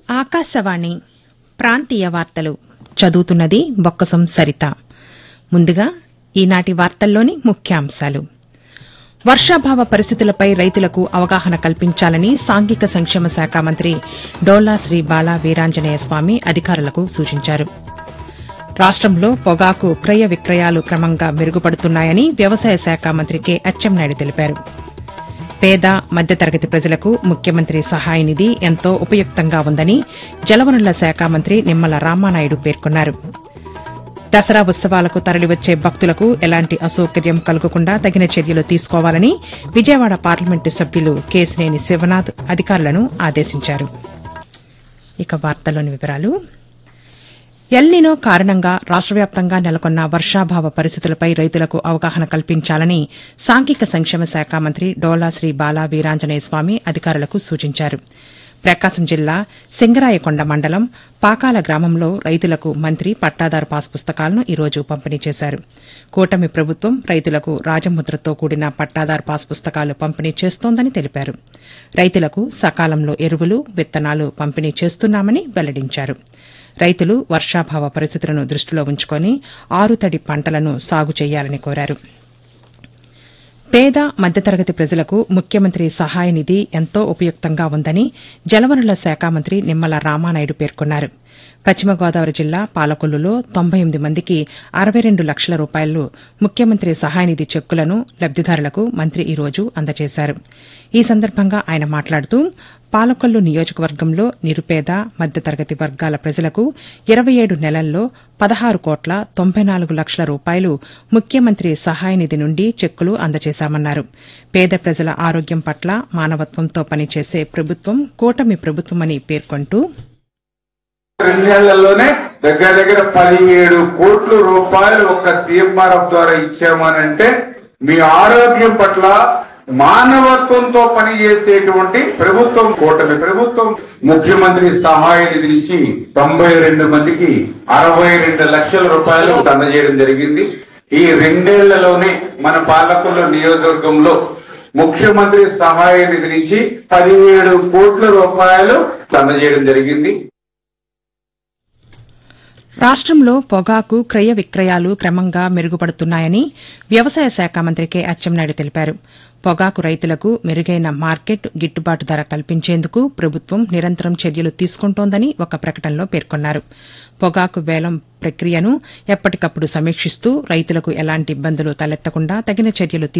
ఆకాశవాణి ప్రాంతీయ వార్తలు చదువుతున్నది బొక్కసం సరిత ముందుగా ఈనాటి వార్తల్లోని ముఖ్యాంశాలు వర్షాభావ పరిస్థితులపై రైతులకు అవగాహన కల్పించాలని సాంఘిక సంక్షేమ శాఖ మంత్రి డోలా శ్రీ బాలా వీరాంజనేయ స్వామి అధికారులకు సూచించారు రాష్టంలో పొగాకు క్రయ విక్రయాలు క్రమంగా మెరుగుపడుతున్నాయని వ్యవసాయ శాఖ మంత్రి కె అచ్చెన్నాయుడు తెలిపారు పేద మధ్యతరగతి ప్రజలకు ముఖ్యమంత్రి సహాయ నిధి ఎంతో ఉపయుక్తంగా ఉందని జలవనరుల శాఖ మంత్రి నిమ్మల రామానాయుడు పేర్కొన్నారు దసరా ఉత్సవాలకు తరలివచ్చే భక్తులకు ఎలాంటి అసౌకర్యం కలగకుండా తగిన చర్యలు తీసుకోవాలని విజయవాడ పార్లమెంటు సభ్యులు కేసినేని శివనాథ్ అధికారులను ఆదేశించారు ఇక వార్తల్లోని వివరాలు ఎల్నినో కారణంగా రాష్ట వ్యాప్తంగా నెలకొన్న వర్షాభావ పరిస్థితులపై రైతులకు అవగాహన కల్పించాలని సాంఘిక సంక్షేమ శాఖ మంత్రి డోలా శ్రీ బాలా వీరాంజనేయ స్వామి అధికారులకు సూచించారు ప్రకాశం జిల్లా సింగరాయకొండ మండలం పాకాల గ్రామంలో రైతులకు మంత్రి పట్టాదారు పాస్ పుస్తకాలను ఈరోజు పంపిణీ చేశారు కూటమి ప్రభుత్వం రైతులకు రాజముద్రతో కూడిన పట్టాదారు పాస్ పుస్తకాలు పంపిణీ చేస్తోందని తెలిపారు రైతులకు సకాలంలో ఎరువులు విత్తనాలు పంపిణీ చేస్తున్నామని వెల్లడించారు రైతులు వర్షాభావ పరిస్థితులను దృష్టిలో ఉంచుకొని ఆరుతడి పంటలను సాగు చేయాలని కోరారు పేద మధ్యతరగతి ప్రజలకు ముఖ్యమంత్రి సహాయ నిధి ఎంతో ఉపయుక్తంగా ఉందని జలవనరుల శాఖ మంత్రి నిమ్మల రామానాయుడు పేర్కొన్నారు పశ్చిమ గోదావరి జిల్లా పాలకొల్లులో తొంభై ఎనిమిది మందికి అరవై రెండు లక్షల రూపాయలు ముఖ్యమంత్రి సహాయ నిధి చెక్కులను లబ్దిదారులకు మంత్రి ఈ రోజు అందజేశారు ఈ సందర్భంగా ఆయన మాట్లాడుతూ పాలకొల్లు నియోజకవర్గంలో నిరుపేద మధ్యతరగతి వర్గాల ప్రజలకు ఇరవై ఏడు నెలల్లో పదహారు కోట్ల తొంభై నాలుగు లక్షల రూపాయలు ముఖ్యమంత్రి సహాయ నిధి నుండి చెక్కులు అందజేశామన్నారు పేద ప్రజల ఆరోగ్యం పట్ల మానవత్వంతో పనిచేసే ప్రభుత్వం కూటమి ప్రభుత్వమని పేర్కొంటూ రెండేళ్లలోనే దగ్గర దగ్గర పదిహేడు కోట్ల రూపాయలు ఒక సీఎంఆర్ఎఫ్ ద్వారా ఇచ్చామనంటే మీ ఆరోగ్యం పట్ల మానవత్వంతో పనిచేసేటువంటి ప్రభుత్వం కూటమి ప్రభుత్వం ముఖ్యమంత్రి సహాయ నిధి నుంచి తొంభై రెండు మందికి అరవై రెండు లక్షల రూపాయలు అందజేయడం జరిగింది ఈ రెండేళ్లలోనే మన పాలకుల నియోజకవర్గంలో ముఖ్యమంత్రి సహాయ నిధి నుంచి పదిహేడు కోట్ల రూపాయలు అందజేయడం జరిగింది రాష్టంలో పొగాకు క్రయ విక్రయాలు క్రమంగా మెరుగుపడుతున్నాయని వ్యవసాయ శాఖ మంత్రి కె అచ్చెన్నాయుడు తెలిపారు పొగాకు రైతులకు మెరుగైన మార్కెట్ గిట్టుబాటు ధర కల్పించేందుకు ప్రభుత్వం నిరంతరం చర్యలు తీసుకుంటోందని ఒక ప్రకటనలో పేర్కొన్నారు పొగాకు వేలం ప్రక్రియను ఎప్పటికప్పుడు సమీక్షిస్తూ రైతులకు ఎలాంటి ఇబ్బందులు తలెత్తకుండా తగిన చర్యలు